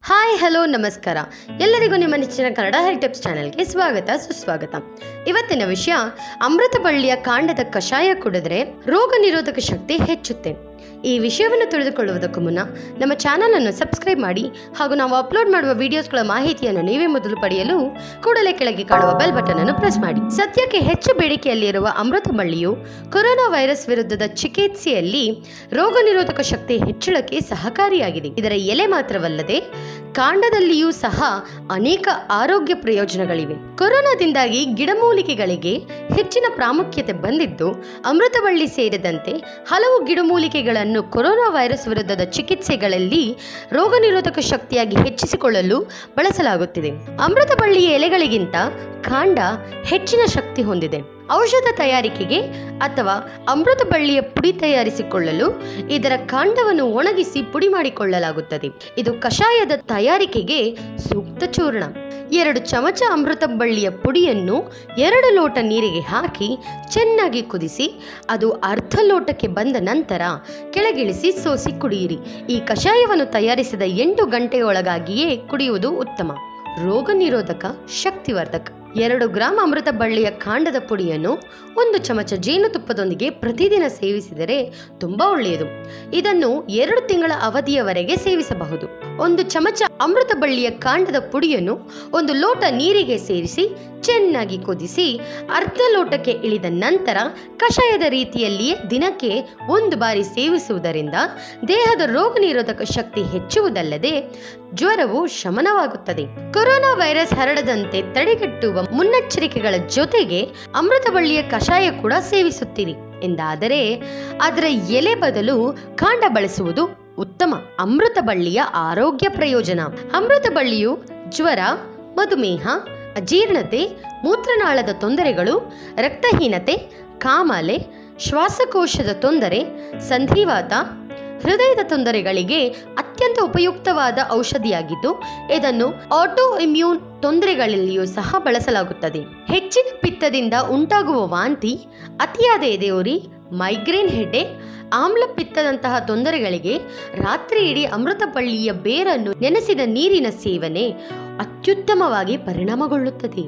hi hello ನಮಸ್ಕಾರ ಎಲ್ಲರಿಗೂ ನಿಮ್ಮ ನೆಚ್ಚಿನ ಕನ್ನಡ ಹೆಲ್ತ್ ಟಿಪ್ಸ್ ಚಾನೆಲ್ಗೆ ಸ್ವಾಗತ ಸುಸ್ವಾಗತ ಇವತ್ತಿನ ವಿಷಯ ಅಮೃತ ಬಳ್ಳಿಯ ಕಾಂಡದ ಕಷಾಯ ಕುಡಿದ್ರೆ ರೋಗ ನಿರೋಧಕ ಶಕ್ತಿ ಹೆಚ್ಚುತ್ತೆ ಈ ವಿಷಯವನ್ನು ತಿಳಿದುಕೊಳ್ಳುವುದಕ್ಕೂ ಮುನ್ನ ನಮ್ಮ ಚಾನಲ್ ಅನ್ನು ಸಬ್ಸ್ಕ್ರೈಬ್ ಮಾಡಿ ಹಾಗೂ ನಾವು ಅಪ್ಲೋಡ್ ಮಾಡುವ ವಿಡಿಯೋಸ್ಗಳ ಮಾಹಿತಿಯನ್ನು ನೀವೇ ಮೊದಲು ಪಡೆಯಲು ಕೂಡಲೇ ಕೆಳಗೆ ಕಾಣುವ ಬೆಲ್ ಬಟನ್ ಅನ್ನು ಪ್ರೆಸ್ ಮಾಡಿ ಸದ್ಯಕ್ಕೆ ಹೆಚ್ಚು ಬೇಡಿಕೆಯಲ್ಲಿರುವ ಅಮೃತ ಬಳ್ಳಿಯು ಕೊರೋನಾ ವೈರಸ್ ವಿರುದ್ಧದ ಚಿಕಿತ್ಸೆಯಲ್ಲಿ ರೋಗ ನಿರೋಧಕ ಶಕ್ತಿ ಹೆಚ್ಚಳಕ್ಕೆ ಸಹಕಾರಿಯಾಗಿದೆ ಇದರ ಎಲೆ ಮಾತ್ರವಲ್ಲದೆ ಕಾಂಡದಲ್ಲಿಯೂ ಸಹ ಅನೇಕ ಆರೋಗ್ಯ ಪ್ರಯೋಜನಗಳಿವೆ ಕೊರೋನಾದಿಂದಾಗಿ ಗಿಡಮೂಲಿಕೆಗಳಿಗೆ ಹೆಚ್ಚಿನ ಪ್ರಾಮುಖ್ಯತೆ ಬಂದಿದ್ದು ಅಮೃತಬಳ್ಳಿ ಸೇರಿದಂತೆ ಹಲವು ಗಿಡಮೂಲಿಕೆಗಳನ್ನು ಕೊರೋನಾ ವೈರಸ್ ವಿರುದ್ಧದ ಚಿಕಿತ್ಸೆಗಳಲ್ಲಿ ರೋಗ ನಿರೋಧಕ ಶಕ್ತಿಯಾಗಿ ಹೆಚ್ಚಿಸಿಕೊಳ್ಳಲು ಬಳಸಲಾಗುತ್ತಿದೆ ಅಮೃತಬಳ್ಳಿಯ ಎಲೆಗಳಿಗಿಂತ ಕಾಂಡ ಹೆಚ್ಚಿನ ಶಕ್ತಿ ಹೊಂದಿದೆ ಔಷಧ ತಯಾರಿಕೆಗೆ ಅಥವಾ ಅಮೃತ ಬಳ್ಳಿಯ ಪುಡಿ ತಯಾರಿಸಿಕೊಳ್ಳಲು ಇದರ ಕಾಂಡವನ್ನು ಒಣಗಿಸಿ ಪುಡಿ ಮಾಡಿಕೊಳ್ಳಲಾಗುತ್ತದೆ ಇದು ಕಷಾಯದ ತಯಾರಿಕೆಗೆ ಸೂಕ್ತ ಚೂರ್ಣ ಎರಡು ಚಮಚ ಅಮೃತ ಬಳ್ಳಿಯ ಪುಡಿಯನ್ನು ಎರಡು ಲೋಟ ನೀರಿಗೆ ಹಾಕಿ ಚೆನ್ನಾಗಿ ಕುದಿಸಿ ಅದು ಅರ್ಧ ಲೋಟಕ್ಕೆ ಬಂದ ನಂತರ ಕೆಳಗಿಳಿಸಿ ಸೋಸಿ ಕುಡಿಯಿರಿ ಈ ಕಷಾಯವನ್ನು ತಯಾರಿಸಿದ ಎಂಟು ಗಂಟೆಯೊಳಗಾಗಿಯೇ ಕುಡಿಯುವುದು ಉತ್ತಮ ರೋಗ ನಿರೋಧಕ ಶಕ್ತಿವರ್ಧಕ ಎರಡು ಗ್ರಾಂ ಅಮೃತ ಬಳ್ಳಿಯ ಕಾಂಡದ ಪುಡಿಯನ್ನು ಒಂದು ಚಮಚ ಜೇನುತುಪ್ಪದೊಂದಿಗೆ ಪ್ರತಿದಿನ ಸೇವಿಸಿದರೆ ತುಂಬಾ ಒಳ್ಳೆಯದು ಇದನ್ನು ಎರಡು ತಿಂಗಳ ಅವಧಿಯವರೆಗೆ ಸೇವಿಸಬಹುದು ಒಂದು ಚಮಚ ಅಮೃತ ಬಳ್ಳಿಯ ಕಾಂಡದ ಪುಡಿಯನ್ನು ಒಂದು ಲೋಟ ನೀರಿಗೆ ಸೇರಿಸಿ ಚೆನ್ನಾಗಿ ಕುದಿಸಿ ಅರ್ಧ ಲೋಟಕ್ಕೆ ಇಳಿದ ನಂತರ ಕಷಾಯದ ರೀತಿಯಲ್ಲಿಯೇ ದಿನಕ್ಕೆ ಒಂದು ಬಾರಿ ಸೇವಿಸುವುದರಿಂದ ದೇಹದ ರೋಗ ನಿರೋಧಕ ಶಕ್ತಿ ಹೆಚ್ಚುವುದಲ್ಲದೆ ಜ್ವರವು ಶಮನವಾಗುತ್ತದೆ ಕೊರೋನಾ ವೈರಸ್ ಹರಡದಂತೆ ತಡೆಗಟ್ಟುವ ಮುನ್ನೆಚ್ಚರಿಕೆಗಳ ಜೊತೆಗೆ ಅಮೃತ ಬಳ್ಳಿಯ ಕಷಾಯ ಕೂಡ ಸೇವಿಸುತ್ತೀರಿ ಎಂದಾದರೆ ಅದರ ಎಲೆ ಬದಲು ಕಾಂಡ ಬಳಸುವುದು ಉತ್ತಮ ಅಮೃತ ಬಳ್ಳಿಯ ಆರೋಗ್ಯ ಪ್ರಯೋಜನ ಅಮೃತ ಬಳ್ಳಿಯು ಜ್ವರ ಮಧುಮೇಹ ಅಜೀರ್ಣತೆ ಮೂತ್ರನಾಳದ ತೊಂದರೆಗಳು ರಕ್ತಹೀನತೆ ಕಾಮಾಲೆ ಶ್ವಾಸಕೋಶದ ತೊಂದರೆ ಸಂಧಿವಾತ ಹೃದಯದ ತೊಂದರೆಗಳಿಗೆ ಅತ್ಯಂತ ಉಪಯುಕ್ತವಾದ ಔಷಧಿಯಾಗಿದ್ದು ಇದನ್ನು ಆಟೋ ಇಮ್ಯೂನ್ ತೊಂದರೆಗಳಲ್ಲಿಯೂ ಸಹ ಬಳಸಲಾಗುತ್ತದೆ ಹೆಚ್ಚಿನ ಪಿತ್ತದಿಂದ ಉಂಟಾಗುವ ವಾಂತಿ ಅತಿಯಾದ ಎದೆಯುರಿ ಮೈಗ್ರೇನ್ ಹೆಡ್ಡೇಕ್ ಆಮ್ಲ ಪಿತ್ತದಂತಹ ತೊಂದರೆಗಳಿಗೆ ರಾತ್ರಿ ಇಡೀ ಅಮೃತ ಬಳ್ಳಿಯ ಬೇರನ್ನು ನೆನೆಸಿದ ನೀರಿನ ಸೇವನೆ ಅತ್ಯುತ್ತಮವಾಗಿ ಪರಿಣಾಮಗೊಳ್ಳುತ್ತದೆ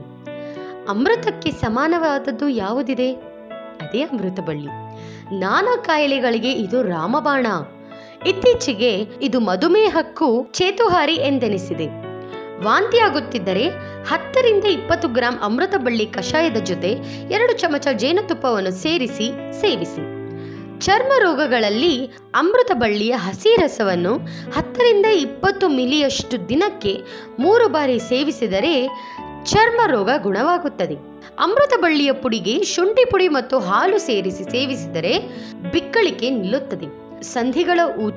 ಅಮೃತಕ್ಕೆ ಸಮಾನವಾದದ್ದು ಯಾವುದಿದೆ ಅದೇ ಅಮೃತ ಬಳ್ಳಿ ನಾನಾ ಕಾಯಿಲೆಗಳಿಗೆ ಇದು ರಾಮಬಾಣ ಇತ್ತೀಚೆಗೆ ಇದು ಮಧುಮೇಹಕ್ಕೂ ಚೇತುಹಾರಿ ಎಂದೆನಿಸಿದೆ ವಾಂತಿಯಾಗುತ್ತಿದ್ದರೆ ಹತ್ತರಿಂದ ಇಪ್ಪತ್ತು ಗ್ರಾಂ ಅಮೃತ ಬಳ್ಳಿ ಕಷಾಯದ ಜೊತೆ ಎರಡು ಚಮಚ ಜೇನುತುಪ್ಪವನ್ನು ಸೇರಿಸಿ ಸೇವಿಸಿ ಚರ್ಮ ರೋಗಗಳಲ್ಲಿ ಅಮೃತ ಬಳ್ಳಿಯ ಹಸಿ ರಸವನ್ನು ಹತ್ತರಿಂದ ಇಪ್ಪತ್ತು ಮಿಲಿಯಷ್ಟು ದಿನಕ್ಕೆ ಮೂರು ಬಾರಿ ಸೇವಿಸಿದರೆ ಚರ್ಮ ರೋಗ ಗುಣವಾಗುತ್ತದೆ ಅಮೃತ ಬಳ್ಳಿಯ ಪುಡಿಗೆ ಶುಂಠಿ ಪುಡಿ ಮತ್ತು ಹಾಲು ಸೇರಿಸಿ ಸೇವಿಸಿದರೆ ಬಿಕ್ಕಳಿಕೆ ನಿಲ್ಲುತ್ತದೆ ಸಂಧಿಗಳ ಊತ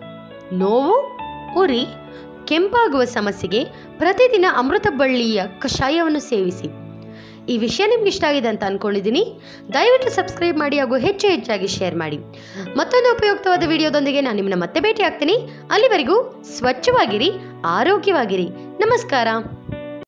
ನೋವು ಉರಿ ಕೆಂಪಾಗುವ ಸಮಸ್ಯೆಗೆ ಪ್ರತಿದಿನ ಅಮೃತ ಬಳ್ಳಿಯ ಕಷಾಯವನ್ನು ಸೇವಿಸಿ ಈ ವಿಷಯ ನಿಮ್ಗೆ ಇಷ್ಟ ಆಗಿದೆ ಅಂತ ಅನ್ಕೊಂಡಿದ್ದೀನಿ ದಯವಿಟ್ಟು ಸಬ್ಸ್ಕ್ರೈಬ್ ಮಾಡಿ ಹಾಗೂ ಹೆಚ್ಚು ಹೆಚ್ಚಾಗಿ ಶೇರ್ ಮಾಡಿ ಮತ್ತೊಂದು ಉಪಯುಕ್ತವಾದ ವಿಡಿಯೋದೊಂದಿಗೆ ನಾನು ನಿಮ್ಮನ್ನ ಮತ್ತೆ ಭೇಟಿ ಆಗ್ತೀನಿ ಅಲ್ಲಿವರೆಗೂ ಸ್ವಚ್ಛವಾಗಿರಿ ಆರೋಗ್ಯವಾಗಿರಿ ನಮಸ್ಕಾರ